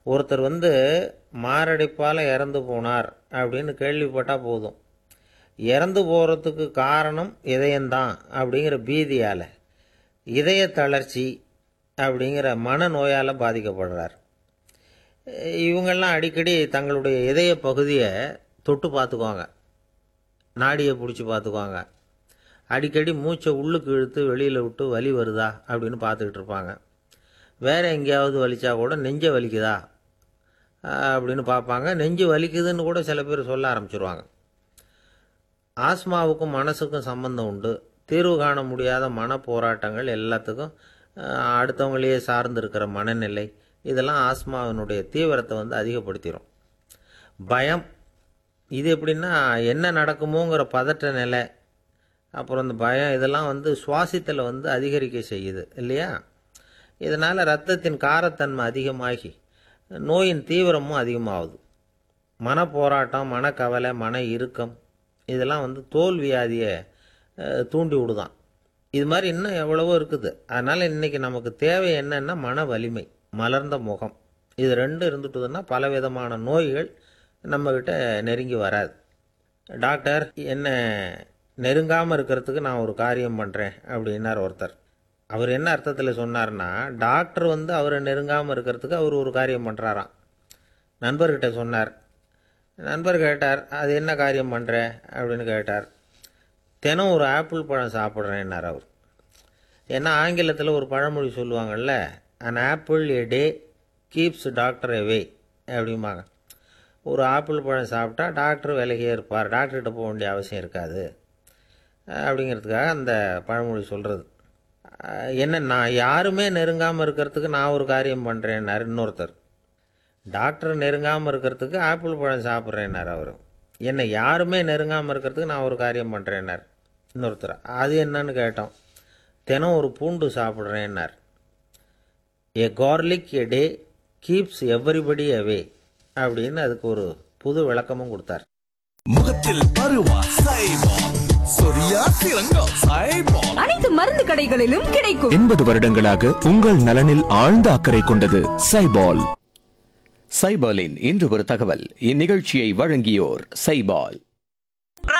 ஒருத்தர் வந்து மாரடைப்பால் இறந்து போனார் அப்படின்னு கேள்விப்பட்டால் போதும் இறந்து போகிறதுக்கு காரணம் இதயம்தான் அப்படிங்கிற பீதியால் இதய தளர்ச்சி அப்படிங்கிற மனநோயால் பாதிக்கப்படுறார் இவங்கெல்லாம் அடிக்கடி தங்களுடைய இதய பகுதியை தொட்டு பார்த்துக்குவாங்க நாடியை பிடிச்சி பார்த்துக்குவாங்க அடிக்கடி மூச்சை உள்ளுக்கு இழுத்து வெளியில் விட்டு வலி வருதா அப்படின்னு பார்த்துக்கிட்டு இருப்பாங்க வேறு எங்கேயாவது வலிச்சா கூட நெஞ்சை வலிக்குதா அப்படின்னு பார்ப்பாங்க நெஞ்சு வலிக்குதுன்னு கூட சில பேர் சொல்ல ஆரம்பிச்சிருவாங்க ஆஸ்மாவுக்கும் மனசுக்கும் சம்பந்தம் உண்டு தீர்வு காண முடியாத மன போராட்டங்கள் எல்லாத்துக்கும் அஹ், அடுத்தவங்களையே சார்ந்து இருக்கிற மனநிலை இதெல்லாம் ஆஸ்மாவினுடைய தீவிரத்தை வந்து அதிகப்படுத்திடும் பயம் இது எப்படின்னா என்ன நடக்குமோங்கிற பதற்ற நிலை அப்புறம் இந்த பயம் இதெல்லாம் வந்து சுவாசித்தலை வந்து அதிகரிக்க செய்யுது இல்லையா இதனால் ரத்தத்தின் காரத்தன்மை அதிகமாகி நோயின் தீவிரமும் அதிகமாகுது மன போராட்டம் மனக்கவலை மன இறுக்கம் இதெல்லாம் வந்து தோல் வியாதியை அஹ், தூண்டி விடுதான் இது மாதிரி இன்னும் எவ்வளவோ இருக்குது அதனால் இன்றைக்கி நமக்கு தேவை என்னன்னா மன வலிமை மலர்ந்த முகம் இது ரெண்டும் இருந்துட்டுதுன்னா பலவிதமான நோய்கள் நம்மக்கிட்ட நெருங்கி வராது டாக்டர் என்ன நெருங்காமல் இருக்கிறதுக்கு நான் ஒரு காரியம் பண்ணுறேன் அப்படின்னார் ஒருத்தர் அவர் என்ன அர்த்தத்தில் சொன்னார்னா டாக்டர் வந்து அவரை நெருங்காமல் இருக்கிறதுக்கு அவர் ஒரு காரியம் பண்ணுறாராம் நண்பர்கிட்ட சொன்னார் நண்பர் கேட்டார் அது என்ன காரியம் பண்ணுற அப்படின்னு கேட்டார் தினம் ஒரு ஆப்பிள் பழம் சாப்பிட்றேன்னார் அவர் ஏன்னா ஆங்கிலத்தில் ஒரு பழமொழி சொல்லுவாங்கல்ல an apple a day keeps doctor away அப்படிம்பாங்க ஒரு ஆப்பிள் பழம் சாப்பிட்டா டாக்டர் விலகியே இருப்பார் டாக்டர்கிட்ட போக வேண்டிய அவசியம் இருக்காது அப்படிங்கிறதுக்காக அந்த பழமொழி சொல்கிறது என்ன நான் யாருமே நெருங்காமல் இருக்கிறதுக்கு நான் ஒரு காரியம் பண்ணுறேன்னாரு இன்னொருத்தர் டாக்டர் நெருங்காமல் இருக்கிறதுக்கு ஆப்பிள் பழம் சாப்பிட்றேன்னார் அவர் என்னை யாருமே நெருங்காமல் இருக்கிறதுக்கு நான் ஒரு காரியம் பண்ணுறேன்னார் இன்னொருத்தர் அது என்னன்னு கேட்டோம் தினம் ஒரு பூண்டு சாப்பிட்றேன்னார் a garlic a day keeps everybody away அப்படின்னு அதுக்கு ஒரு புது விளக்கமும் கொடுத்தார் முகத்தில் பருவா சைபால் சொரியா சிறங்கம் சைபால் அனைத்து மருந்து கடைகளிலும் கிடைக்கும் எண்பது வருடங்களாக உங்கள் நலனில் ஆழ்ந்த அக்கறை கொண்டது சைபால் சைபாலின் இன்று ஒரு தகவல் இந்நிகழ்ச்சியை வழங்கியோர் சைபால்